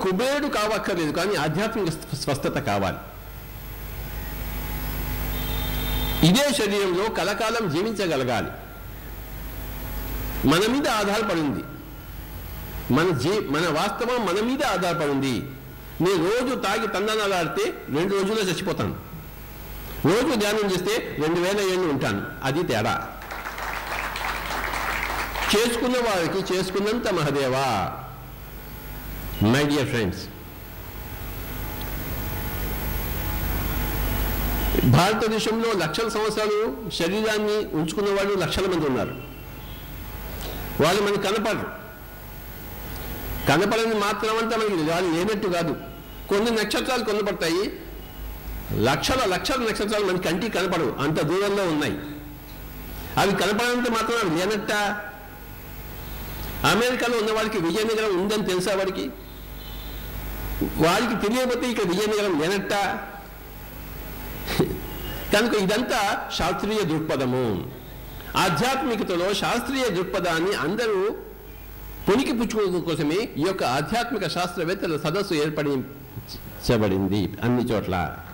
కుబేరుడు కావక్కర్లేదు కానీ ఆధ్యాత్మిక స్వ- స్వస్థత కావాలి ఇదే శరీరంలో కలకాలం జీవించగలగాలి మన మీద ఆధారపడింది మన జీ మన వాస్తవం మన మీద ఆధారపడింది నేను రోజు తాగి తందనాలాడితే రెండు రోజుల్లో చచ్చిపోతాను రోజు ధ్యానం చేస్తే రెండు వేల ఏళ్ళు ఉంటాను అది తేడా చేసుకున్న వారికి చేసుకున్నంత మహదేవా మై డియర్ ఫ్రెండ్స్ భారతదేశంలో లక్షల సంవత్సరాలు శరీరాన్ని ఉంచుకున్న వాళ్ళు లక్షల మంది ఉన్నారు వాళ్ళు మనకు కనపడరు కనపడని మాత్రం అంతా మనకి వాళ్ళు లేనట్టు కాదు కొన్ని నక్షత్రాలు కనపడతాయి లక్షల లక్షల నక్షత్రాలు మన కంటికి కనపడవు అంత దూరంలో ఉన్నాయి అవి కనపడనంత మాత్రం అవి లేనట్ట అమెరికాలో ఉన్న వాళ్ళకి విజయనగరం ఉందని తెలుసా వాడికి వారికి తెలియకపోతే ఇక్కడ విజయనగరం లేనట్ట కనుక ఇదంతా శాస్త్రీయ దృక్పథము ఆధ్యాత్మికతలో శాస్త్రీయ దృక్పథాన్ని అందరూ పునికి పుచ్చుకోవడం కోసమే ఈ యొక్క ఆధ్యాత్మిక శాస్త్రవేత్తల సదస్సు ఏర్పడించబడింది అన్ని చోట్ల